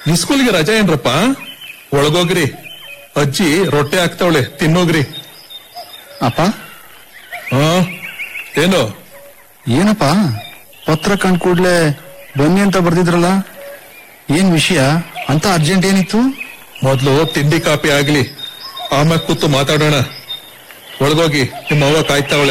ಇಸ್ಕೂಲ್ಗೆ ರಜಾ ಏನ್ರಪ್ಪ ಒಳಗೋಗ್ರಿ ಅಜ್ಜಿ ರೊಟ್ಟೆ ಹಾಕ್ತಾವಳೆ ತಿನ್ನೋಗ್ರಿ ಅಪ್ಪ ಹಾ ಏನು ಏನಪ್ಪ ಪತ್ರ ಕಂಡ್ ಕೂಡ್ಲೆ ಬನ್ನಿ ಅಂತ ಬರ್ದಿದ್ರಲ್ಲ ಏನ್ ವಿಷಯ ಅಂತ ಅರ್ಜೆಂಟ್ ಏನಿತ್ತು ಮೊದ್ಲು ತಿಂಡಿ ಕಾಪಿ ಆಗ್ಲಿ ಆಮ್ಯಾಗ ಕೂತು ಮಾತಾಡೋಣ ಒಳಗೋಗಿ ನಿಮ್ಮ ಅವ್ವ ಕಾಯ್ತಾವಳೆ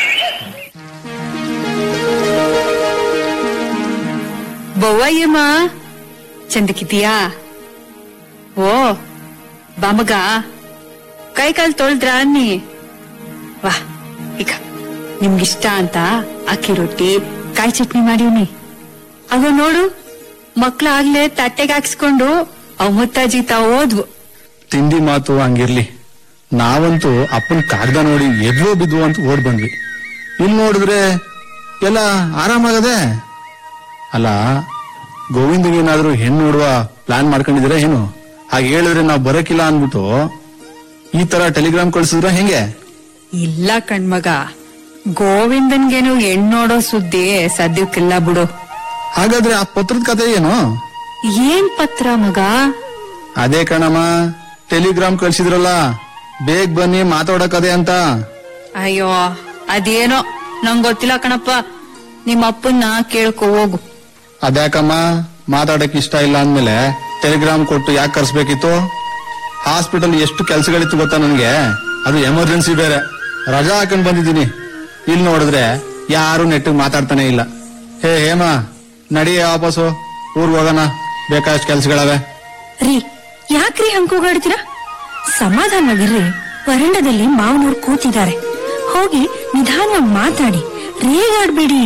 ಬವ್ವಯ್ಯಮ್ಮ ಚಂದಕಿದೀಯಾ ಓ ಬಾಮಗ ಕೈ ಕಾಲ್ ತೊಳ್ದ್ರ ಅನ್ನಿ ವಾ ಈಗ ನಿಮ್ಗಿಷ್ಟ ಅಂತ ಅಕ್ಕಿ ರೊಟ್ಟಿ ಕಾಯಿ ಚಟ್ನಿ ಮಾಡೀವ್ನಿ ಅವ ನೋಡು ಮಕ್ಳು ಆಗ್ಲೇ ತಟ್ಟೆಗೆ ಹಾಕ್ಸ್ಕೊಂಡು ಅವ್ ಮುತ್ತಾಜಿ ತಾವ್ ಓದ್ವು ತಿಂಡಿ ಮಾತು ಹಂಗಿರ್ಲಿ ನಾವಂತೂ ಅಪ್ಪನ್ ಕಾಗ್ದ ನೋಡಿ ಎದ್ವೋ ಬಿದ್ವು ಅಂತ ಓಡ್ ಬಂದ್ವಿ ಇಲ್ಲಿ ನೋಡಿದ್ರೆ ಎಲ್ಲ ಆರಾಮಾಗದೆ ಅಲ್ಲ ಗೋವಿಂದಗೇನಾದ್ರೂ ಹೆಣ್ಣು ನೋಡುವ ಪ್ಲಾನ್ ಮಾಡ್ಕೊಂಡಿದ್ರೆ ಏನು ಹಾಗೆ ಹೇಳಿದ್ರೆ ನಾವು ಬರಕಿಲ್ಲ ಅನ್ಬಿಟ್ಟು ಈ ತರ ಟೆಲಿಗ್ರಾಮ್ ಕಳ್ಸಿದ್ರ ಹೆಂಗೆ ಇಲ್ಲ ಕಣ್ಮಗ ಗೋವಿಂದನ್ಗೇನು ಹೆಣ್ ನೋಡೋ ಸುದ್ದಿ ಸದ್ಯಕ್ಕಿಲ್ಲ ಬಿಡು ಹಾಗಾದ್ರೆ ಆ ಪತ್ರದ ಕತೆ ಏನು ಏನ್ ಪತ್ರ ಮಗ ಅದೇ ಕಣಮ್ಮ ಟೆಲಿಗ್ರಾಮ್ ಕಳ್ಸಿದ್ರಲ್ಲ ಬೇಗ ಬನ್ನಿ ಮಾತಾಡಕದೆ ಅಂತ ಅಯ್ಯೋ ಅದೇನೋ ನಂಗ್ ಗೊತ್ತಿಲ್ಲ ಕಣಪ್ಪ ನಿಮ್ಮ ಅಪ್ಪನ್ನ ಕೇಳ್ಕೊ ಹೋಗು ಅದ್ಯಾಕಮ್ಮ ಮಾತಾಡಕ್ ಇಷ್ಟ ಇಲ್ಲ ಅಂದ್ಮೇಲೆ ಟೆಲಿಗ್ರಾಮ್ ಕೊಟ್ಟು ಯಾಕೆ ಕರ್ಸ್ಬೇಕಿತ್ತು ಹಾಸ್ಪಿಟಲ್ ಎಷ್ಟು ಕೆಲ್ಸಗಳಿತ್ತು ಗೊತ್ತಾ ನನಗೆ ಅದು ಎಮರ್ಜೆನ್ಸಿ ಬೇರೆ ರಜಾ ಹಾಕೊಂಡ್ ಬಂದಿದ್ದೀನಿ ಇಲ್ಲಿ ನೋಡಿದ್ರೆ ಯಾರು ನೆಟ್ಟಿಗೆ ಮಾತಾಡ್ತಾನೆ ಇಲ್ಲ ಹೇ ಹೇಮ ನಡಿಯ ವಾಪಸ್ಸು ಊರ್ಗ್ ಹೋಗೋಣ ಬೇಕಾದಷ್ಟು ಕೆಲ್ಸಗಳವೆ ರೀ ಯಾಕ್ರಿ ಹಂಗ್ ಕೂಗಾಡ್ತೀರಾ ಸಮಾಧಾನವಾಗಿರ್ರಿ ವರಂಡದಲ್ಲಿ ಮಾವನವ್ರು ಕೂತಿದ್ದಾರೆ ಹೋಗಿ ನಿಧಾನವಾಗಿ ಮಾತಾಡಿ ರೇಗಾಡ್ಬೇಡಿ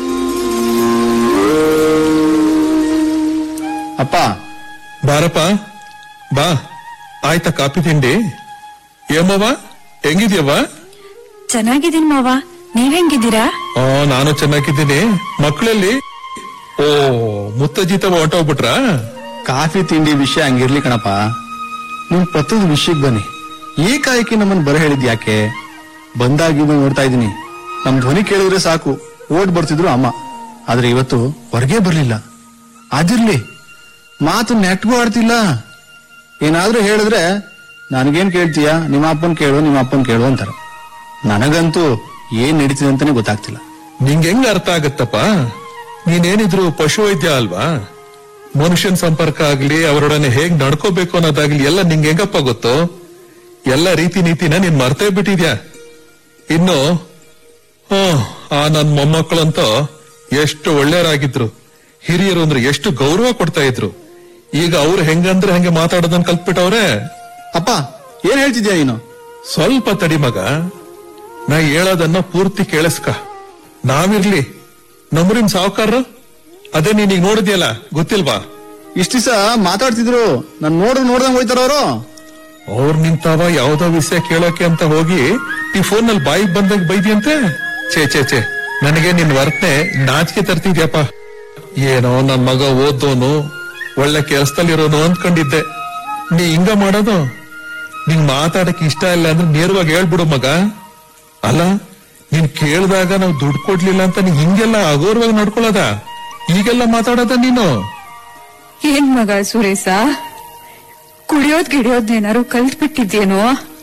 ಅಪ್ಪ ಬಾರಪ್ಪ ಬಾ ಆಯ್ತಾ ಕಾಪಿ ತಿಂಡಿ ಏಮವ್ವ ಹೆಂಗಿದ್ಯವ್ವ ಚೆನ್ನಾಗಿದೀನಿ ಮಾವ ನೀವ್ ಹೆಂಗಿದ್ದೀರಾ ಆ ನಾನು ಚೆನ್ನಾಗಿದ್ದೀನಿ ಮಕ್ಕಳಲ್ಲಿ ಓ ಮುತ್ತಜ್ಜಿತವ ಹೊಂಟೋಗ್ಬಿಟ್ರ ಕಾಫಿ ತಿಂಡಿ ವಿಷಯ ಹಂಗಿರ್ಲಿ ಕಣಪ್ಪ ನಿಮ್ ಪತ್ರದ ವಿಷಯಕ್ಕೆ ಬನ್ನಿ ಏಕಾಏಕಿ ನಮ್ಮನ್ ಬರ ಹೇಳಿದ್ ಯಾಕೆ ಬಂದಾಗಿದ್ದು ನೋಡ್ತಾ ಇದೀನಿ ನಮ್ ಧ್ವನಿ ಕೇಳಿದ್ರೆ ಸಾಕು ಓಡ್ ಬರ್ತಿದ್ರು ಅಮ್ಮ ಆದ್ರೆ ಇವತ್ತು ಹೊರಗೆ ಬರ್ಲಿಲ್ಲ ಅದಿರ್ಲಿ ಮಾತು ನೆಟ್ಗೂ ಆಡ್ತಿಲ್ಲ ಏನಾದ್ರೂ ಹೇಳಿದ್ರೆ ನನಗೇನ್ ಕೇಳ್ತೀಯ ನಿಮ್ಮ ಅಪ್ಪನ್ ಕೇಳು ನಿಮ್ಮ ಅಪ್ಪನ್ ಕೇಳು ಅಂತಾರೆ ನನಗಂತೂ ಏನ್ ನಡೀತಿದೆ ಅಂತಾನೆ ಗೊತ್ತಾಗ್ತಿಲ್ಲ ನಿಂಗೆ ಹೆಂಗ್ ಅರ್ಥ ಆಗತ್ತಪ್ಪ ನೀನೇನಿದ್ರು ಪಶು ವೈದ್ಯ ಅಲ್ವಾ ಮನುಷ್ಯನ್ ಸಂಪರ್ಕ ಆಗ್ಲಿ ಅವರೊಡನೆ ಹೇಗ್ ನಡ್ಕೋಬೇಕು ಅನ್ನೋದಾಗ್ಲಿ ಎಲ್ಲ ನಿಂಗೆ ಹೆಂಗಪ್ಪ ಗೊತ್ತು ಎಲ್ಲ ರೀತಿ ನೀತಿನ ನೀನ್ ಮರ್ತೇ ಬಿಟ್ಟಿದ್ಯಾ ಇನ್ನು ಹ್ಮ್ ಆ ನನ್ ಮೊಮ್ಮಕ್ಕಳಂತೂ ಎಷ್ಟು ಒಳ್ಳೆಯರಾಗಿದ್ರು ಹಿರಿಯರು ಅಂದ್ರೆ ಎಷ್ಟು ಗೌರವ ಕೊಡ್ತಾ ಇದ್ರು ಈಗ ಅವ್ರು ಹೆಂಗಂದ್ರೆ ಹಂಗೆ ಮಾತಾಡೋದನ್ನ ಕಲ್ತ್ಬಿಟ್ಟವ್ರೆ ಅಪ್ಪ ಏನ್ ಹೇಳ್ತಿದ್ಯಾ ನೀನು ಸ್ವಲ್ಪ ತಡಿ ಮಗ ನಾ ಹೇಳೋದನ್ನ ಪೂರ್ತಿ ಕೇಳಿಸ್ಕ ನಾವಿರ್ಲಿ ನಮ್ಮೂರಿನ ಸಾವುಕಾರರು ಅದೇ ನೀನೀಗ ನೋಡಿದ್ಯಲ್ಲ ಗೊತ್ತಿಲ್ವಾ ಇಷ್ಟ ದಿವಸ ಮಾತಾಡ್ತಿದ್ರು ನಾನ್ ನೋಡ್ ನೋಡ್ದಂಗ್ ಹೋಯ್ತಾರ ಅವರು ಅವ್ರು ನಿಂತಾವ ಯಾವ್ದೋ ವಿಷಯ ಕೇಳೋಕೆ ಅಂತ ಹೋಗಿ ಈ ಫೋನ್ ನಲ್ಲಿ ಬಾಯಿಗೆ ಬಂದಾಗ ಬೈದಿಯಂತೆ ಛೇ ಛೇ ಛೇ ನನಗೆ ನಿನ್ ವರ್ತನೆ ನಾಚಿಕೆ ತರ್ತಿದ್ಯಪ್ಪ ಏನೋ ನನ್ ಮಗ ಓದೋನು ಒಳ್ಳೆ ಕೆಲ್ಸದಲ್ಲಿರೋನು ಅಂದ್ಕೊಂಡಿದ್ದೆ ನೀ ಹಿಂಗ ಮಾಡೋದು ನಿಂಗ್ ಮಾತಾಡಕ್ ಇಷ್ಟ ಇಲ್ಲ ಅಂದ್ರೆ ನೇರವಾಗಿ ಹೇಳ್ಬಿಡು ಮಗ ಅಲ್ಲ ನೀನ್ ಕೇಳಿದಾಗ ನಾವು ದುಡ್ಡು ಕೊಡ್ಲಿಲ್ಲ ಅಂತ ನೀ ಹಿಂಗೆಲ್ಲ ಅಗೌರವಾಗಿ ನಡ್ಕೊಳ್ಳೋದ ಈಗೆಲ್ಲ ಮಾತಾಡೋದ ನೀನು ಏನ್ ಮಗ ಸುರೇಶ ಕುಡಿಯೋದ್ ಗಿಡಿಯೋದ್ನೇನಾರು ಕಲ್ತ್ ಬಿಟ್ಟಿದ್ಯೇನೋ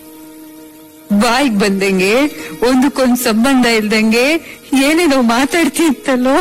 ಬಾಯಿಗ್ ಬಂದಂಗೆ ಒಂದಕ್ಕೊಂದ್ ಸಂಬಂಧ ಇಲ್ದಂಗೆ ಏನೇನೋ ಮಾತಾಡ್ತಿತ್ತಲ್ಲೋ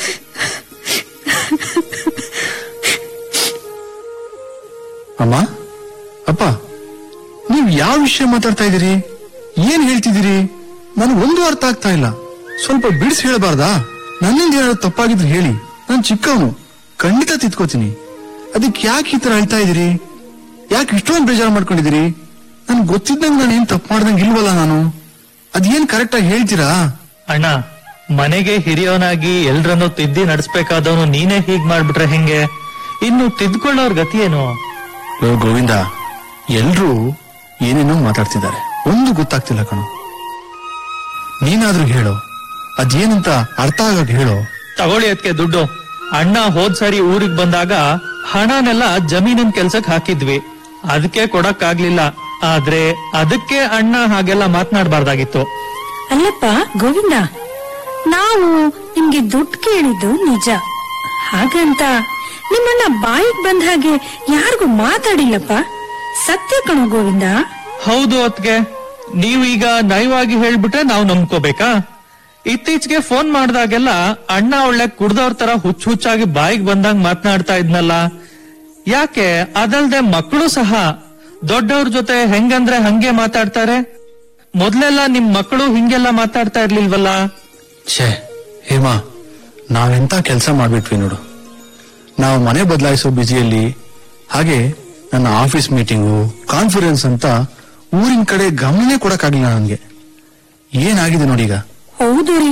ಅಮ್ಮ ಅಪ್ಪ ನೀವ್ ಯಾವ ವಿಷಯ ಮಾತಾಡ್ತಾ ಇದೀರಿ ಏನ್ ಹೇಳ್ತಿದ್ದೀರಿ ನನಗೆ ಒಂದು ಅರ್ಥ ಆಗ್ತಾ ಇಲ್ಲ ಸ್ವಲ್ಪ ಬಿಡಿಸಿ ಹೇಳಬಾರ್ದಾ ನನ್ನಿಂದ ಏನಾದ್ರು ತಪ್ಪಾಗಿದ್ರೆ ಹೇಳಿ ನಾನ್ ಚಿಕ್ಕವನು ಖಂಡಿತ ತಿದ್ಕೋತೀನಿ ಅದಕ್ಕೆ ಯಾಕೆ ಈ ತರ ಹೇಳ್ತಾ ಇದೀರಿ ಯಾಕೆ ಇಷ್ಟೊಂದು ಬೇಜಾರು ಮಾಡ್ಕೊಂಡಿದ್ದೀರಿ ನನ್ ಗೊತ್ತಿದ್ದಂಗೆ ನಾನು ಏನ್ ತಪ್ಪು ಮಾಡ್ದಂಗೆ ಇಲ್ವಲ್ಲ ನಾನು ಅದೇನ್ ಕರೆಕ್ಟ್ ಆಗಿ ಹೇಳ್ತೀರಾ ಅಣ್ಣ ಮನೆಗೆ ಹಿರಿಯವನಾಗಿ ಎಲ್ರನ್ನೂ ತಿದ್ದಿ ನಡೆಸ್ಬೇಕಾದವನು ನೀನೇ ಹೀಗ್ ಮಾಡ್ಬಿಟ್ರೆ ಹೆಂಗೆ ಇನ್ನು ತಿದ್ಕೊಳ್ಳೋರ್ ಗತಿ ಏನು ಲೋ ಗೋವಿಂದ ಎಲ್ರೂ ಏನೇನೋ ಮಾತಾಡ್ತಿದ್ದಾರೆ ಒಂದು ಗೊತ್ತಾಗ್ತಿಲ್ಲ ಕಣೋ ನೀನಾದ್ರೂ ಹೇಳು ಅದೇನಂತ ಅರ್ಥ ಆಗಕ್ ಹೇಳು ತಗೊಳ್ಳಿ ಅದಕ್ಕೆ ದುಡ್ಡು ಅಣ್ಣ ಹೋದ್ ಸಾರಿ ಊರಿಗ್ ಬಂದಾಗ ಹಣನೆಲ್ಲ ಜಮೀನಿನ ಕೆಲ್ಸಕ್ ಹಾಕಿದ್ವಿ ಅದಕ್ಕೆ ಕೊಡಕ್ ಆಗ್ಲಿಲ್ಲ ಆದ್ರೆ ಅದಕ್ಕೆ ಅಣ್ಣ ಹಾಗೆಲ್ಲ ಮಾತನಾಡ್ಬಾರ್ದಾಗಿತ್ತು ಅಲ್ಲಪ್ಪ ಗೋವಿಂದ ನಾವು ನಿಮ್ಗೆ ದುಡ್ಡು ಕೇಳಿದ್ದು ನಿಜ ಹಾಗಂತ ನಿಮ್ಮಣ್ಣ ಬಾಯಿಗೆ ಬಂದ ಹಾಗೆ ಯಾರಿಗೂ ಮಾತಾಡಿಲ್ಲಪ್ಪ ಸತ್ಯ ಕಣೋ ಗೋವಿಂದ ಹೌದು ಅತ್ಗೆ ನೀವು ಈಗ ನಯವಾಗಿ ಹೇಳ್ಬಿಟ್ರೆ ನಾವು ನಂಬ್ಕೋಬೇಕಾ ಇತ್ತೀಚೆಗೆ ಫೋನ್ ಮಾಡ್ದಾಗೆಲ್ಲ ಅಣ್ಣ ಒಳ್ಳೆ ಕುಡ್ದವ್ರ ತರ ಹುಚ್ಚ ಹುಚ್ಚಾಗಿ ಬಾಯಿಗೆ ಬಂದಂಗ್ ಮಾತನಾಡ್ತಾ ಇದ್ನಲ್ಲ ಯಾಕೆ ಅದಲ್ದೆ ಮಕ್ಕಳು ಸಹ ದೊಡ್ಡವ್ರ ಜೊತೆ ಹೆಂಗಂದ್ರೆ ಹಂಗೆ ಮಾತಾಡ್ತಾರೆ ಮೊದ್ಲೆಲ್ಲ ನಿಮ್ ಮಕ್ಕಳು ಹಿಂಗೆಲ್ಲ ಮಾತಾಡ್ತಾ ಇರ್ಲಿಲ್ವಲ್ಲ ಛೇ ಹೇಮಾ ನಾವೆಂತ ಕೆಲಸ ಮಾಡ್ಬಿಟ್ವಿ ನೋಡು ನಾವು ಮನೆ ಬದಲಾಯಿಸೋ ಬಿಜಿಯಲ್ಲಿ ಹಾಗೆ ನನ್ನ ಆಫೀಸ್ ಮೀಟಿಂಗು ಕಾನ್ಫರೆನ್ಸ್ ಅಂತ ಊರಿನ ಕಡೆ ಗಮನನೇ ಕೊಡಕ್ಕಾಗ್ಲಿಲ್ಲ ನನಗೆ ಏನಾಗಿದೆ ನೋಡೀಗ ಹೌದು ರೀ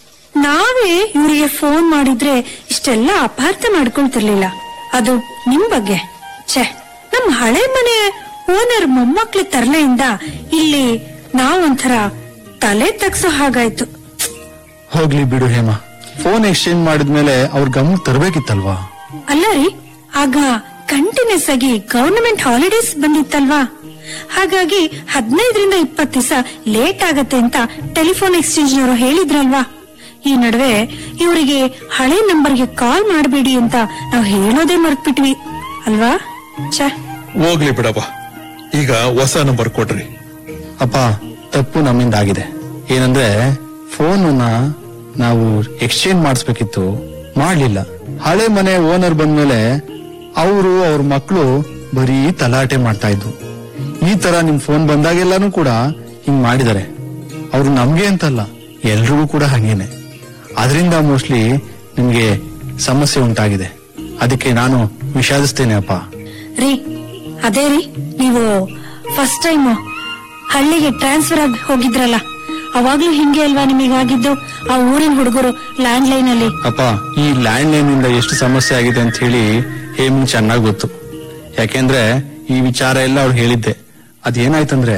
ನಾವೇ ಇವರಿಗೆ ಫೋನ್ ಮಾಡಿದ್ರೆ ಇಷ್ಟೆಲ್ಲ ಅಪಾರ್ಥ ಮಾಡ್ಕೊಳ್ತಿರ್ಲಿಲ್ಲ ಅದು ನಿಮ್ ಬಗ್ಗೆ ಛೆ ನಮ್ ಹಳೆ ಮನೆ ಓನರ್ ಮೊಮ್ಮಕ್ಳ ತರಲೆಯಿಂದ ಇಲ್ಲಿ ನಾವೊಂಥರ ತಲೆ ತಗ್ಸೋ ಹಾಗಾಯ್ತು ಹೋಗ್ಲಿ ಬಿಡು ಹೇಮಾ ಫೋನ್ ಎಕ್ಸ್ಚೇಂಜ್ ಮಾಡಿದ್ಮೇಲೆ ಅವ್ರ ಗಮನ ತರಬೇಕಿತ್ತಲ್ವಾ ಅಲ್ಲ ರೀ ಆಗ ಕಂಟಿನ್ಯೂಸ್ ಆಗಿ ಗವರ್ನಮೆಂಟ್ ಹಾಲಿಡೇಸ್ ಬಂದಿತ್ತಲ್ವಾ ಹಾಗಾಗಿ ಹದಿನೈದರಿಂದ ಇಪ್ಪತ್ತು ದಿವಸ ಲೇಟ್ ಆಗತ್ತೆ ಅಂತ ಟೆಲಿಫೋನ್ ಎಕ್ಸ್ಚೇಂಜ್ ನವರು ಹೇಳಿದ್ರಲ್ವಾ ಈ ನಡುವೆ ಇವರಿಗೆ ಹಳೆ ನಂಬರ್ಗೆ ಕಾಲ್ ಮಾಡಬೇಡಿ ಅಂತ ನಾವು ಹೇಳೋದೇ ಮರ್ತ್ಬಿಟ್ವಿ ಅಲ್ವಾ ಛೆ ಹೋಗ್ಲಿ ಬಿಡಪ್ಪ ಈಗ ಹೊಸ ನಂಬರ್ ಕೊಡ್ರಿ ಅಪ್ಪ ತಪ್ಪು ನಮ್ಮಿಂದ ಆಗಿದೆ ಏನಂದ್ರೆ ಫೋನ್ ನಾವು ಎಕ್ಸ್ಚೇಂಜ್ ಮಾಡಿಸ್ಬೇಕಿತ್ತು ಮಾಡ್ಲಿಲ್ಲ ಹಳೆ ಮನೆ ಓನರ್ ಬಂದ್ಮೇಲೆ ಅವರು ಅವ್ರ ಮಕ್ಕಳು ಬರೀ ತಲಾಟೆ ಮಾಡ್ತಾ ಇದ್ವು ಈ ತರ ನಿಮ್ ಫೋನ್ ಬಂದಾಗೆಲ್ಲಾನು ಕೂಡ ಹಿಂಗ್ ಮಾಡಿದಾರೆ ಅವ್ರು ನಮ್ಗೆ ಅಂತಲ್ಲ ಎಲ್ರಿಗೂ ಕೂಡ ಹಂಗೇನೆ ಅದರಿಂದ ಮೋಸ್ಟ್ಲಿ ನಿಮ್ಗೆ ಸಮಸ್ಯೆ ಉಂಟಾಗಿದೆ ಅದಕ್ಕೆ ನಾನು ವಿಷಾದಿಸ್ತೇನೆ ಅಪ್ಪ ರೀ ಅದೇ ರೀ ನೀವು ಫಸ್ಟ್ ಟೈಮ್ ಹಳ್ಳಿಗೆ ಟ್ರಾನ್ಸ್ಫರ್ ಆಗಿ ಹೋಗಿದ್ರಲ್ಲ ಅವಾಗ್ಲೂ ಹಿಂಗೆ ಅಲ್ವಾ ನಿಮಗಾಗಿದ್ದು ಆ ಊರಿನ ಹುಡುಗರು ಲ್ಯಾಂಡ್ ಲೈನ್ ಅಲ್ಲಿ ಅಪ್ಪ ಈ ಲ್ಯಾಂಡ್ ಲೈನ್ ಇಂದ ಎಷ್ಟು ಸಮಸ್ಯೆ ಆಗಿದೆ ಅಂತ ಹೇಳಿ ಹೇಮಂಗ್ ಚೆನ್ನಾಗ್ ಗೊತ್ತು ಯಾಕೆಂದ್ರೆ ಈ ವಿಚಾರ ಎಲ್ಲ ಅವ್ಳು ಹೇಳಿದ್ದೆ ಅದೇನಾಯ್ತಂದ್ರೆ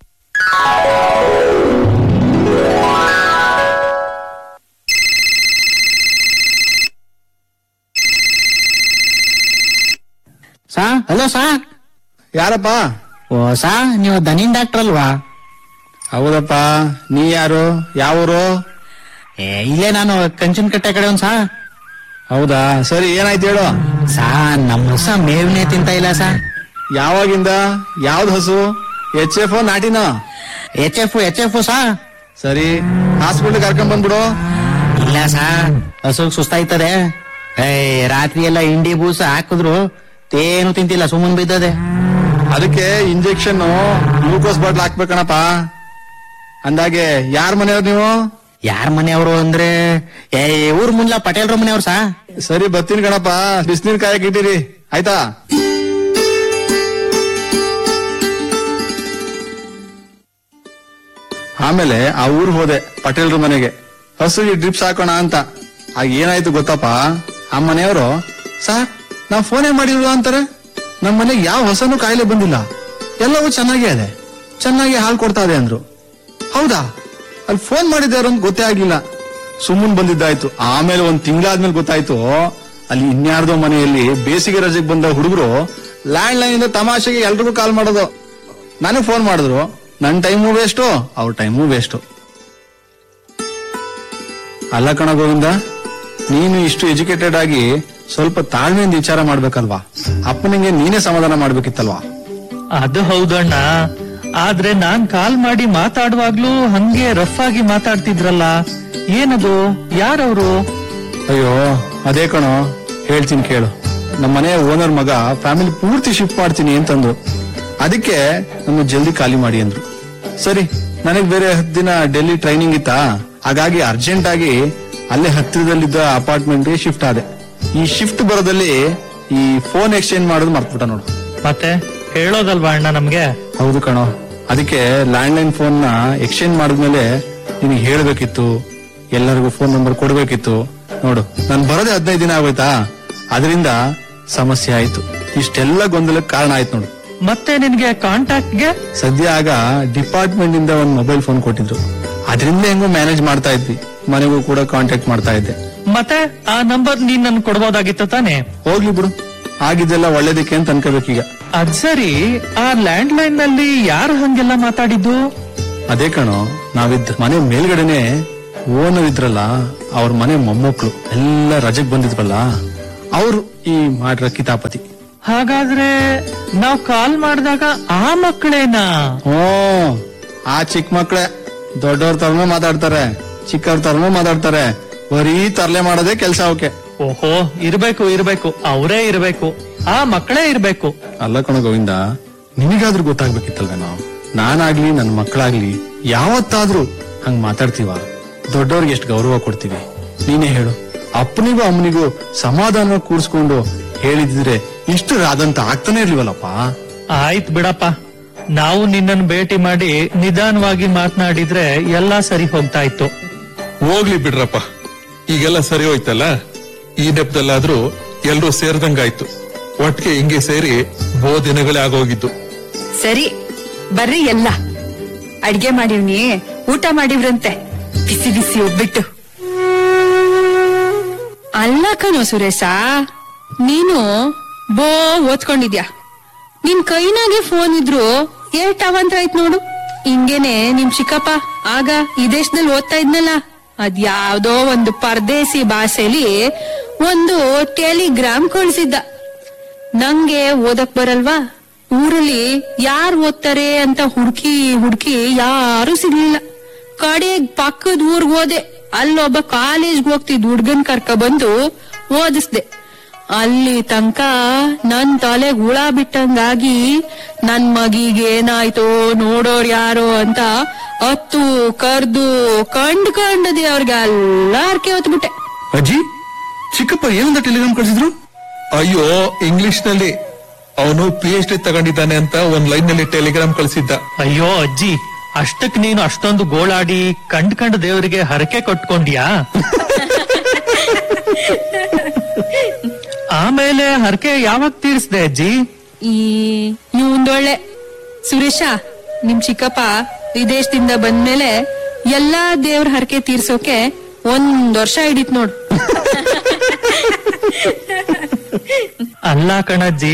ಸಾ ಹಲೋ ಸಾ ಯಾರಪ್ಪ ಓ ಸಾ ನೀವು ದನಿನ್ ಡಾಕ್ಟರ್ ಅಲ್ವಾ ಹೌದಪ್ಪ ನೀ ಯಾರು ಯಾವೂರು ಏ ಇಲ್ಲೇ ನಾನು ಕಂಚನ್ ಕಟ್ಟೆ ಕಡೆ ಒಂದ್ ಸಾ ಹೌದಾ ಸರಿ ಏನಾಯ್ತು ಹೇಳು ಸಾ ನಮ್ಮ ಹೊಸ ಮೇವ್ನೆ ತಿಂತ ಇಲ್ಲ ಸಾ ಯಾವಾಗಿಂದ ಯಾವ್ದು ಹಸು ಎಚ್ ಎಫ್ ನಾಟಿನ ಎಚ್ ಎಫ್ ಎಚ್ ಎಫ್ ಸಾ ಸರಿ ಹಾಸ್ಪಿಟಲ್ ಕರ್ಕೊಂಡ್ ಬಂದ್ಬಿಡು ಇಲ್ಲ ಸಾ ಹಸುಗ್ ಸುಸ್ತಾಯ್ತದೆ ಏ ರಾತ್ರಿ ಎಲ್ಲ ಇಂಡಿ ಬೂಸ ಹಾಕಿದ್ರು ಏನು ತಿಂತಿಲ್ಲ ಸುಮ್ಮನ್ ಬಿದ್ದದೆ ಅದಕ್ಕೆ ಇಂಜೆಕ್ಷನ್ ಗ್ಲೂಕೋಸ್ ಬಾಟ್ಲ್ ಹಾಕ್ಬೇಕಣಪ್ಪ ಅಂದಾಗೆ ಯಾರ ಮನೆಯವ್ರು ನೀವು ಯಾರ ಮನೆಯವರು ಅಂದ್ರೆ ಏ ಊರ್ ಮುಂದ್ಲ ಪಟೇಲ್ರ ಮನೆಯವ್ರು ಸಾ ಸರಿ ಬರ್ತೀನಿ ಕಣಪ್ಪ ಬಿಸಿನೀರ್ ಕಾಯಕ್ ಇಟ್ಟಿರಿ ಆಯ್ತಾ ಆಮೇಲೆ ಆ ಊರ್ ಹೋದೆ ಪಟೇಲ್ರ ಮನೆಗೆ ಹಸುಗೆ ಡ್ರಿಪ್ಸ್ ಹಾಕೋಣ ಅಂತ ಆಗ ಏನಾಯ್ತು ಗೊತ್ತಪ್ಪ ಆ ಮನೆಯವರು ಸರ್ ನಾವ್ ಫೋನೇ ಮಾಡಿಲ್ವ ಅಂತಾರೆ ನಮ್ ಮನೆಗೆ ಯಾವ ಹೊಸನು ಕಾಯಿಲೆ ಬಂದಿಲ್ಲ ಎಲ್ಲವೂ ಚೆನ್ನಾಗೇ ಇದೆ ಚೆನ್ನಾಗಿ ಹಾಲು ಕೊಡ್ತಾ ಇದೆ ಅಂದ್ರು ಹೌದಾ ಅಲ್ಲಿ ಫೋನ್ ಮಾಡಿದ್ದಾರು ಅಂತ ಗೊತ್ತೇ ಆಗ್ಲಿಲ್ಲ ಸುಮ್ಮನ್ ಬಂದಿದ್ದಾಯ್ತು ಆಮೇಲೆ ಒಂದ್ ತಿಂಗಳಾದ್ಮೇಲೆ ಗೊತ್ತಾಯ್ತು ಅಲ್ಲಿ ಇನ್ಯಾರ್ದೋ ಮನೆಯಲ್ಲಿ ಬೇಸಿಗೆ ರಜೆಗೆ ಬಂದ ಹುಡುಗರು ಲ್ಯಾಂಡ್ ಲೈನ್ ಇಂದ ತಮಾಷೆಗೆ ಎಲ್ರಿಗೂ ಕಾಲ್ ಮಾಡೋದು ನನಗ್ ಫೋನ್ ಮಾಡಿದ್ರು ನನ್ ಟೈಮು ವೇಸ್ಟು ಅವ್ರ ಟೈಮು ವೇಸ್ಟು ಅಲ್ಲ ಕಣ ಗೋವಿಂದ ನೀನು ಇಷ್ಟು ಎಜುಕೇಟೆಡ್ ಆಗಿ ಸ್ವಲ್ಪ ತಾಳ್ಮೆಯಿಂದ ವಿಚಾರ ಮಾಡ್ಬೇಕಲ್ವಾ ಅಪ್ಪನಿಗೆ ನೀನೇ ಸಮಾಧಾನ ಮಾಡ್ಬೇಕಿತ್ತಲ್ವಾ ಅದು ಹೌದಣ್ಣ ಆದ್ರೆ ನಾನ್ ಕಾಲ್ ಮಾಡಿ ಮಾತಾಡುವಾಗ್ಲೂ ಹಂಗೆ ರಫ್ ಆಗಿ ಮಾತಾಡ್ತಿದ್ರಲ್ಲ ಏನದು ಯಾರವ್ರು ಅಯ್ಯೋ ಅದೇ ಕಣೋ ಹೇಳ್ತೀನಿ ಕೇಳು ನಮ್ಮ ಮನೆ ಓನರ್ ಮಗ ಫ್ಯಾಮಿಲಿ ಪೂರ್ತಿ ಶಿಫ್ಟ್ ಮಾಡ್ತೀನಿ ಅಂತಂದ್ರು ಅದಕ್ಕೆ ನಮ್ಮ ಜಲ್ದಿ ಖಾಲಿ ಮಾಡಿ ಅಂದ್ರು ಸರಿ ನನಗ್ ಬೇರೆ ಹತ್ತು ದಿನ ಡೆಲ್ಲಿ ಟ್ರೈನಿಂಗ್ ಇತ್ತಾ ಹಾಗಾಗಿ ಅರ್ಜೆಂಟ್ ಆಗಿ ಅಲ್ಲೇ ಹತ್ತಿರದಲ್ಲಿದ್ದ ಅಪಾರ್ಟ್ಮೆಂಟ್ಗೆ ಶಿಫ್ಟ್ ಆದೆ ಈ ಶಿಫ್ಟ್ ಬರೋದಲ್ಲಿ ಈ ಫೋನ್ ಎಕ್ಸ್ಚೇಂಜ್ ಮಾಡೋದು ಮರ್ತ್ಬಿಟ್ಟ ನೋಡು ಮತ್ತೆ ಹೇಳೋದಲ್ವಾ ಅಣ್ಣ ನಮ್ಗೆ ಹೌದು ಕಣೋ ಅದಕ್ಕೆ ಲ್ಯಾಂಡ್ ಲೈನ್ ಫೋನ್ ನ ಎಕ್ಸ್ಚೇಂಜ್ ಮಾಡಿದ್ಮೇಲೆ ನಿನಗೆ ಹೇಳ್ಬೇಕಿತ್ತು ಎಲ್ಲರಿಗೂ ಫೋನ್ ನಂಬರ್ ಕೊಡ್ಬೇಕಿತ್ತು ನೋಡು ನಾನು ಬರೋದೇ ಹದಿನೈದು ದಿನ ಆಗೋಯ್ತಾ ಅದರಿಂದ ಸಮಸ್ಯೆ ಆಯ್ತು ಇಷ್ಟೆಲ್ಲ ಗೊಂದಲಕ್ಕೆ ಕಾರಣ ಆಯ್ತು ನೋಡು ಮತ್ತೆ ನಿನ್ಗೆ ಕಾಂಟ್ಯಾಕ್ಟ್ಗೆ ಸದ್ಯ ಆಗ ಡಿಪಾರ್ಟ್ಮೆಂಟ್ ಇಂದ ಒಂದು ಮೊಬೈಲ್ ಫೋನ್ ಕೊಟ್ಟಿದ್ರು ಅದರಿಂದ ಹೆಂಗೋ ಮ್ಯಾನೇಜ್ ಮಾಡ್ತಾ ಇದ್ವಿ ಮನೆಗೂ ಕೂಡ ಕಾಂಟ್ಯಾಕ್ಟ್ ಮಾಡ್ತಾ ಇದ್ದೆ ಮತ್ತೆ ಆ ನಂಬರ್ ನೀನ್ ನನ್ ಕೊಡ್ಬೋದಾಗಿತ್ತು ತಾನೆ ಹೋಗ್ಲಿ ಬಿಡು ಆಗಿದ್ದೆಲ್ಲ ಒಳ್ಳೇದಕ್ಕೆ ಅಂತ ಅನ್ಕೋಬೇಕೀಗ ಅದ್ ಸರಿ ಆ ಲ್ಯಾಂಡ್ ಲೈನ್ ನಲ್ಲಿ ಯಾರು ಹಂಗೆಲ್ಲ ಮಾತಾಡಿದ್ದು ಅದೇ ಕಣೋ ನಾವಿದ್ದ ಮನೆ ಮೇಲ್ಗಡೆನೆ ಓನರ್ ಇದ್ರಲ್ಲ ಅವ್ರ ಮನೆ ಮೊಮ್ಮಕ್ಳು ಎಲ್ಲ ರಜೆಗ್ ಬಂದಿದ್ವಲ್ಲ ಅವರು ಈ ಮಾಡ್ರ ಕಿತಾಪತಿ ಹಾಗಾದ್ರೆ ನಾವ್ ಕಾಲ್ ಮಾಡಿದಾಗ ಆ ಮಕ್ಕಳೇನಾ ಓ ಆ ಚಿಕ್ಕ ಮಕ್ಳೇ ದೊಡ್ಡವ್ರ ತರನು ಮಾತಾಡ್ತಾರೆ ಚಿಕ್ಕವ್ರ ತರನು ಮಾತಾಡ್ತಾರೆ ಬರೀ ತರ್ಲೆ ಮಾಡೋದೇ ಕೆಲ್ಸ ಅವಕ್ಕೆ ಓಹೋ ಇರ್ಬೇಕು ಇರ್ಬೇಕು ಅವರೇ ಇರ್ಬೇಕು ಆ ಮಕ್ಕಳೇ ಇರ್ಬೇಕು ಅಲ್ಲ ಕಣ ಗೋವಿಂದ ನಿನಗಾದ್ರೂ ಗೊತ್ತಾಗ್ಬೇಕಿತ್ತಲ್ವೇನೋ ನಾನಾಗ್ಲಿ ನನ್ ಮಕ್ಕಳಾಗ್ಲಿ ಯಾವತ್ತಾದ್ರೂ ಹಂಗ್ ಮಾತಾಡ್ತೀವ ದೊಡ್ಡವ್ರಿಗೆ ಎಷ್ಟು ಗೌರವ ಕೊಡ್ತೀವಿ ನೀನೇ ಹೇಳು ಅಪ್ಪನಿಗೂ ಅಮ್ಮನಿಗೂ ಸಮಾಧಾನ ಕೂರ್ಸ್ಕೊಂಡು ಹೇಳಿದ್ರೆ ಇಷ್ಟು ರಾದಂತ ಆಗ್ತಾನೆ ಇರ್ಲಿವಲ್ಲಪ್ಪ ಆಯ್ತ್ ಬಿಡಪ್ಪ ನಾವು ನಿನ್ನನ್ನು ಭೇಟಿ ಮಾಡಿ ನಿಧಾನವಾಗಿ ಮಾತನಾಡಿದ್ರೆ ಎಲ್ಲಾ ಸರಿ ಹೋಗ್ತಾ ಇತ್ತು ಹೋಗ್ಲಿ ಬಿಡ್ರಪ್ಪ ಈಗೆಲ್ಲ ಸರಿ ಹೋಯ್ತಲ್ಲ ಈ ನೆಪದಲ್ಲಾದ್ರೂ ಎಲ್ರೂ ಸೇರ್ದಂಗಾಯ್ತು ಒಟ್ಟಿಗೆ ಹಿಂಗೆ ಸೇರಿ ಬಹು ದಿನಗಳೇ ಆಗೋಗಿದ್ದು ಸರಿ ಬರ್ರಿ ಎಲ್ಲ ಅಡ್ಗೆ ಮಾಡಿವ್ನಿ ಊಟ ಮಾಡಿವ್ರಂತೆ ಬಿಸಿ ಬಿಸಿ ಒಬ್ಬಿಟ್ಟು ಅಲ್ಲ ಕಣೋ ಸುರೇಶ ನೀನು ಬೋ ಓದ್ಕೊಂಡಿದ್ಯಾ ನಿನ್ ಕೈನಾಗೆ ಫೋನ್ ಇದ್ರು ಏಟ್ ಅವಂತ್ರ ಆಯ್ತು ನೋಡು ಹಿಂಗೇನೆ ನಿಮ್ ಚಿಕ್ಕಪ್ಪ ಆಗ ಈ ದೇಶದಲ್ಲಿ ಓದ್ತಾ ಇದ್ನಲ್ಲ ಅದ್ ಯಾವ್ದೋ ಒಂದು ಪರದೇಸಿ ಭಾಷೆಲಿ ಒಂದು ಟೆಲಿಗ್ರಾಮ್ ಕಳ್ಸಿದ್ದ ನಂಗೆ ಓದಕ್ ಬರಲ್ವಾ ಊರಲ್ಲಿ ಯಾರ್ ಓದ್ತಾರೆ ಅಂತ ಹುಡ್ಕಿ ಹುಡ್ಕಿ ಯಾರು ಸಿಗ್ಲಿಲ್ಲ ಕಡೆಗ್ ಪಕ್ಕದ ಊರ್ಗ್ ಹೋದೆ ಅಲ್ಲೊಬ್ಬ ಕಾಲೇಜ್ಗೆ ಹೋಗ್ತಿದ್ ಹುಡ್ಗನ್ ಕರ್ಕ ಬಂದು ಓದಿಸ್ದೆ ಅಲ್ಲಿ ತನಕ ನನ್ ತಲೆಗ್ ಹುಳ ಬಿಟ್ಟಂಗಾಗಿ ನನ್ ಮಗಿಗೆ ಏನಾಯ್ತೋ ನೋಡೋರ್ ಯಾರೋ ಅಂತ ಹತ್ತು ಕರ್ದು ಕಂಡ್ ಕಂಡದೆ ಅವ್ರಿಗೆ ಎಲ್ಲ ಅರ್ಕೆ ಹೊತ್ಬಿಟ್ಟೆ ಅಜ್ಜಿ ಚಿಕ್ಕಪ್ಪ ಏನಂತ ಟೆಲಿಗ್ರಾಮ್ ಕಳ್ಸಿದ್ರು ಅಯ್ಯೋ ಇಂಗ್ಲಿಷ್ ನಲ್ಲಿ ಅವನು ಪಿ ಎಚ್ ಡಿ ತಗೊಂಡಿದ್ದಾನೆ ಅಂತ ಒಂದ್ ಲೈನ್ ನಲ್ಲಿ ಟೆಲಿಗ್ರಾಮ್ ಕಳಿಸಿದ್ದ ಅಯ್ಯೋ ಅಜ್ಜಿ ಅಷ್ಟಕ್ ನೀನು ಅಷ್ಟೊಂದು ಗೋಳಾಡಿ ಕಂಡ್ ಕಂಡ್ ದೇವರಿಗೆ ಹರಕೆ ಕೊಟ್ಕೊಂಡ್ಯಾ ಆಮೇಲೆ ಹರಕೆ ಯಾವಾಗ ತೀರಿಸ್ದೆ ಅಜ್ಜಿ ಈ ಒಂದೊಳ್ಳೆ ಸುರೇಶ ನಿಮ್ ಚಿಕ್ಕಪ್ಪ ವಿದೇಶದಿಂದ ಬಂದ್ಮೇಲೆ ಎಲ್ಲಾ ದೇವ್ರ ಹರಕೆ ತೀರ್ಸೋಕೆ ಒಂದ್ ವರ್ಷ ಹಿಡಿತ್ ನೋಡು ಅಲ್ಲ ಕಣಜ್ಜಿ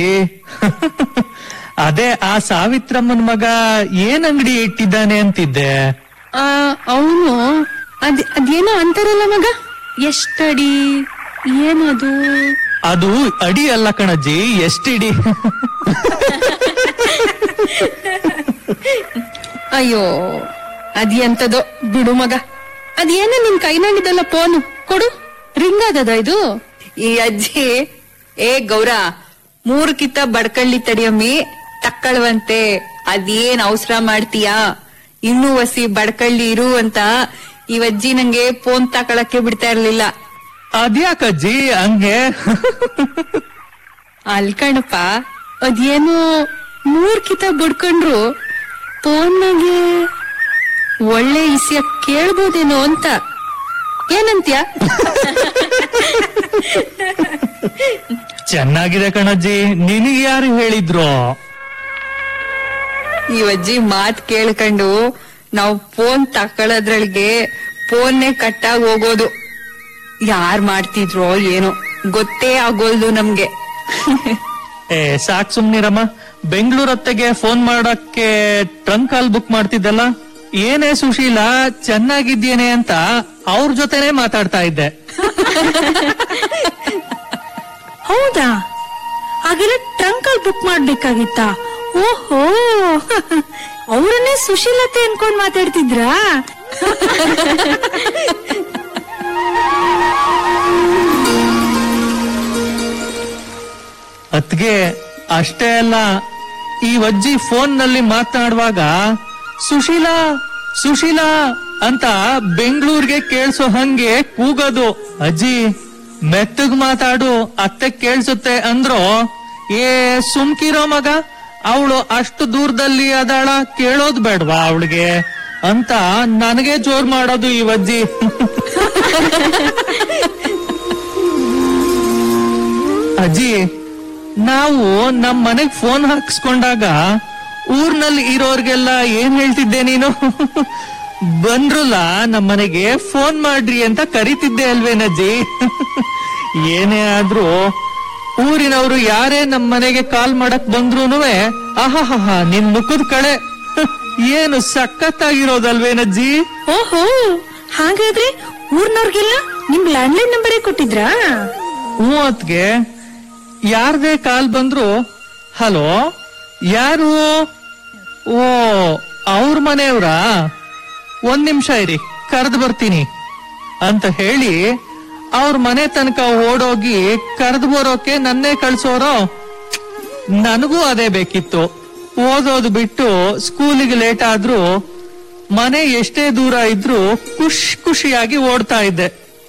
ಅದೇ ಆ ಸಾವಿತ್ರಮ್ಮನ್ ಮಗ ಏನ್ ಅಂಗಡಿ ಇಟ್ಟಿದ್ದಾನೆ ಅಂತಿದ್ದೆ ಆ ಅವನು ಅದ್ ಅದೇನೋ ಅಂತಾರಲ್ಲ ಮಗ ಎಷ್ಟಡಿ ಏನದು ಅದು ಅಡಿ ಅಲ್ಲ ಕಣಜ್ಜಿ ಎಷ್ಟಿಡಿ ಅಯ್ಯೋ ಅದ್ಯಂತದೋ ಬಿಡು ಮಗ ಅದೇನ ನಿನ್ ಕೈನಲ್ಲಿದ್ದಲ್ಲ ಫೋನು ಕೊಡು ರಿಂಗ್ ಆದದ ಇದು ಈ ಅಜ್ಜಿ ಏ ಗೌರ ಮೂರು ಕಿತ್ತ ಬಡ್ಕಳ್ಳಿ ತಡಿಯಮ್ಮಿ ತಕ್ಕಳುವಂತೆ ಅದೇನ್ ಅವಸರ ಮಾಡ್ತೀಯಾ ಇನ್ನೂ ವಸಿ ಬಡ್ಕಳ್ಳಿ ಇರು ಅಂತ ಈ ಅಜ್ಜಿ ನಂಗೆ ಫೋನ್ ತಕೊಳಕ್ಕೆ ಬಿಡ್ತಾ ಇರ್ಲಿಲ್ಲ ಅದ್ಯಾಕಜ್ಜಿ ಹಂಗೆ ಅಲ್ಕಣಪ್ಪ ಅದೇನು ಮೂರ್ ಕಿತ ಬಡ್ಕೊಂಡ್ರು ಫೋನ್ನಾಗೆ ಒಳ್ಳೆ ಇಸ್ಯ ಕೇಳ್ಬೋದೇನೋ ಅಂತ ಏನಂತ್ಯ ಚೆನ್ನಾಗಿದೆ ಕಣಜ್ಜಿ ನಿನಗೆ ಯಾರು ಹೇಳಿದ್ರು ಈ ಅಜ್ಜಿ ಮಾತ್ ಕೇಳ್ಕೊಂಡು ನಾವ್ ಫೋನ್ ತಕೊಳ್ಳೋದ್ರೊಳಗೆ ಫೋನ್ನೇ ಕಟ್ಟಾಗಿ ಹೋಗೋದು ಯಾರ್ ಮಾಡ್ತಿದ್ರೋ ಏನೋ ಗೊತ್ತೇ ಆಗೋಲ್ದು ನಮ್ಗೆ ಏ ಸಾಕ್ ಸುಮ್ನಿರಮ್ಮ ಬೆಂಗಳೂರು ಹೊತ್ತಿಗೆ ಫೋನ್ ಮಾಡಕ್ಕೆ ಟ್ರಂಕ್ ಕಾಲ್ ಬುಕ್ ಮಾಡ್ತಿದ್ದಲ್ಲ ಏನೇ ಸುಶೀಲ ಚೆನ್ನಾಗಿದ್ದೇನೆ ಅಂತ ಅವ್ರ ಜೊತೆನೆ ಮಾತಾಡ್ತಾ ಇದ್ದೆ ಹೌದಾ ಹಾಗೆಲ್ಲ ಟ್ರಂಕ್ ಅಲ್ಲಿ ಬುಕ್ ಮಾಡ್ಬೇಕಾಗಿತ್ತಾ ಓಹೋ ಅವರನ್ನೇ ಸುಶೀಲತೆ ಅನ್ಕೊಂಡ್ ಮಾತಾಡ್ತಿದ್ರಾ ಅತ್ಗೆ ಅಷ್ಟೇ ಅಲ್ಲ ಈ ಅಜ್ಜಿ ಫೋನ್ ನಲ್ಲಿ ಮಾತನಾಡುವಾಗ ಸುಶೀಲಾ ಸುಶೀಲಾ ಅಂತ ಬೆಂಗಳೂರಿಗೆ ಕೇಳಿಸೋ ಹಂಗೆ ಕೂಗೋದು ಅಜ್ಜಿ ಮೆತ್ತಗ್ ಮಾತಾಡು ಅತ್ತೆ ಕೇಳಿಸುತ್ತೆ ಅಂದ್ರು ಏ ಸುಮ್ಕಿರೋ ಮಗ ಅವಳು ಅಷ್ಟು ದೂರದಲ್ಲಿ ಅದಾಳ ಕೇಳೋದ್ ಬೇಡ್ವಾ ಅವಳಿಗೆ ಅಂತ ನನಗೆ ಜೋರ್ ಮಾಡೋದು ಈ ಅಜ್ಜಿ ಅಜ್ಜಿ ನಾವು ನಮ್ ಮನೆಗ್ ಫೋನ್ ಹಾಕ್ಸ್ಕೊಂಡಾಗ ಊರ್ನಲ್ಲಿ ಇರೋರ್ಗೆಲ್ಲ ಏನ್ ಹೇಳ್ತಿದ್ದೆ ನೀನು ಬಂದ್ರಲ್ಲ ನಮ್ ಮನೆಗೆ ಫೋನ್ ಮಾಡ್ರಿ ಅಂತ ಕರಿತಿದ್ದೆ ಅಲ್ವೇನಜ್ಜಿ ಏನೇ ಆದ್ರೂ ಊರಿನವರು ಯಾರೇ ನಮ್ ಮನೆಗೆ ಕಾಲ್ ಮಾಡಕ್ ಬಂದ್ರೂನುವೆ ಆಹಾಹಾ ನಿನ್ ಮುಖದ ಕಳೆ ಏನು ಸಖತ್ತಾಗಿರೋದಲ್ವೇನಜ್ಜಿ ಓಹೋ ಹಾಗಾದ್ರೆ ಊರ್ನವ್ರಿಗೆಲ್ಲ ನಿಮ್ ಲ್ಯಾಂಡ್ಲೈನ್ ನಂಬರೇ ಕೊಟ್ಟಿದ್ರಾ ಮೂವತ್ಗೆ ಯಾರ್ದೇ ಕಾಲ್ ಬಂದ್ರು ಹಲೋ ಯಾರು ಓ ಅವ್ರ ಮನೆಯವ್ರಾ ಒಂದ್ ನಿಮಿಷ ಇರಿ ಕರೆದು ಬರ್ತೀನಿ ಅಂತ ಹೇಳಿ ಅವ್ರ ಮನೆ ತನಕ ಓಡೋಗಿ ಕರೆದು ಬರೋಕೆ ನನ್ನೇ ಕಳ್ಸೋರೋ ನನಗೂ ಅದೇ ಬೇಕಿತ್ತು ಓದೋದು ಬಿಟ್ಟು ಸ್ಕೂಲಿಗೆ ಲೇಟ್ ಆದ್ರೂ ಮನೆ ಎಷ್ಟೇ ದೂರ ಇದ್ರೂ ಖುಷ್ ಖುಷಿಯಾಗಿ ಓಡ್ತಾ ಇದ್ದೆ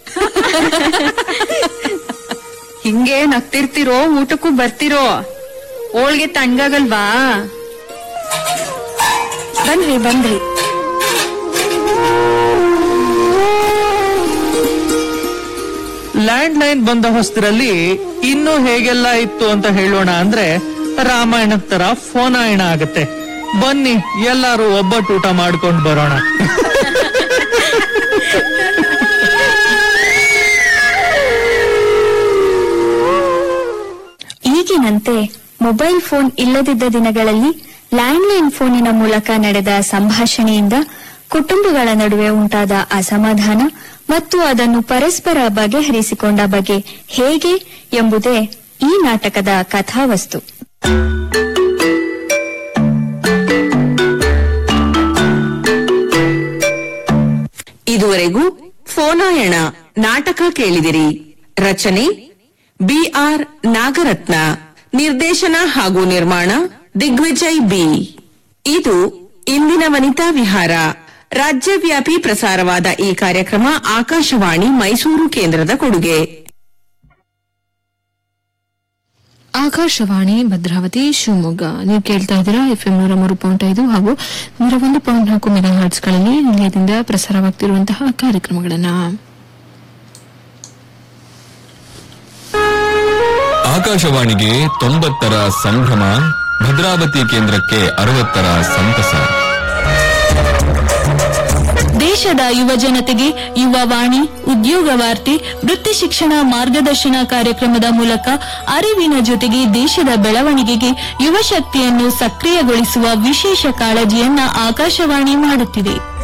ಹಿಂಗೆ ನಗ್ತಿರ್ತಿರೋ ಊಟಕ್ಕೂ ಬರ್ತಿರೋ ಹೋಳ್ಗೆ ತಣ್ಣಗಾಗಲ್ವಾ ಬಂದ್ರಿ ಬಂದ್ರಿ ಲ್ಯಾಂಡ್ ಲೈನ್ ಬಂದ ಹೊಸದ್ರಲ್ಲಿ ಇನ್ನು ಹೇಗೆಲ್ಲ ಇತ್ತು ಅಂತ ಹೇಳೋಣ ಅಂದ್ರೆ ರಾಮಾಯಣದ ತರ ಫೋನಾಯಣ ಆಗತ್ತೆ ಬನ್ನಿ ಎಲ್ಲಾರು ಒಬ್ಬಟ್ಟು ಊಟ ಮಾಡ್ಕೊಂಡ್ ಬರೋಣ ಈಗಿನಂತೆ ಮೊಬೈಲ್ ಫೋನ್ ಇಲ್ಲದಿದ್ದ ದಿನಗಳಲ್ಲಿ ಲ್ಯಾಂಡ್ಲೈನ್ ಫೋನಿನ ಮೂಲಕ ನಡೆದ ಸಂಭಾಷಣೆಯಿಂದ ಕುಟುಂಬಗಳ ನಡುವೆ ಉಂಟಾದ ಅಸಮಾಧಾನ ಮತ್ತು ಅದನ್ನು ಪರಸ್ಪರ ಬಗೆಹರಿಸಿಕೊಂಡ ಬಗೆ ಹೇಗೆ ಎಂಬುದೇ ಈ ನಾಟಕದ ಕಥಾವಸ್ತು ಇದುವರೆಗೂ ಫೋನಾಯಣ ನಾಟಕ ಕೇಳಿದಿರಿ ರಚನೆ ಬಿಆರ್ ನಾಗರತ್ನ ನಿರ್ದೇಶನ ಹಾಗೂ ನಿರ್ಮಾಣ ದಿಗ್ವಿಜಯ್ ಬಿ ಇದು ಇಂದಿನ ವನಿತಾ ವಿಹಾರ ರಾಜ್ಯವ್ಯಾಪಿ ಪ್ರಸಾರವಾದ ಈ ಕಾರ್ಯಕ್ರಮ ಆಕಾಶವಾಣಿ ಮೈಸೂರು ಕೇಂದ್ರದ ಕೊಡುಗೆ ಆಕಾಶವಾಣಿ ಭದ್ರಾವತಿ ಶಿವಮೊಗ್ಗ ನೀವು ಕೇಳ್ತಾ ಇದ್ದೀರಾ ಎಫ್ ಎಂ ನೂರ ಮೂರು ಪಾಯಿಂಟ್ ಐದು ಹಾಗೂ ನೂರ ಒಂದು ಪಾಯಿಂಟ್ ನಾಲ್ಕು ಮೆಗಾ ಹಾರ್ಟ್ಸ್ಗಳಲ್ಲಿ ನಿಲಯದಿಂದ ಪ್ರಸಾರವಾಗ್ತಿರುವಂತಹ ಕಾರ್ಯಕ್ರಮಗಳನ್ನ ಆಕಾಶವಾಣಿಗೆ ತೊಂಬತ್ತರ ಸಂಭ್ರಮ ಭದ್ರಾವತಿ ಕೇಂದ್ರಕ್ಕೆ ಅರವತ್ತರ ಸಂತಸ ದೇಶದ ಯುವ ಜನತೆಗೆ ಯುವ ವಾಣಿ ಉದ್ಯೋಗ ವಾರ್ತೆ ವೃತ್ತಿ ಶಿಕ್ಷಣ ಮಾರ್ಗದರ್ಶನ ಕಾರ್ಯಕ್ರಮದ ಮೂಲಕ ಅರಿವಿನ ಜೊತೆಗೆ ದೇಶದ ಬೆಳವಣಿಗೆಗೆ ಯುವ ಶಕ್ತಿಯನ್ನು ಸಕ್ರಿಯಗೊಳಿಸುವ ವಿಶೇಷ ಕಾಳಜಿಯನ್ನ ಆಕಾಶವಾಣಿ ಮಾಡುತ್ತಿದೆ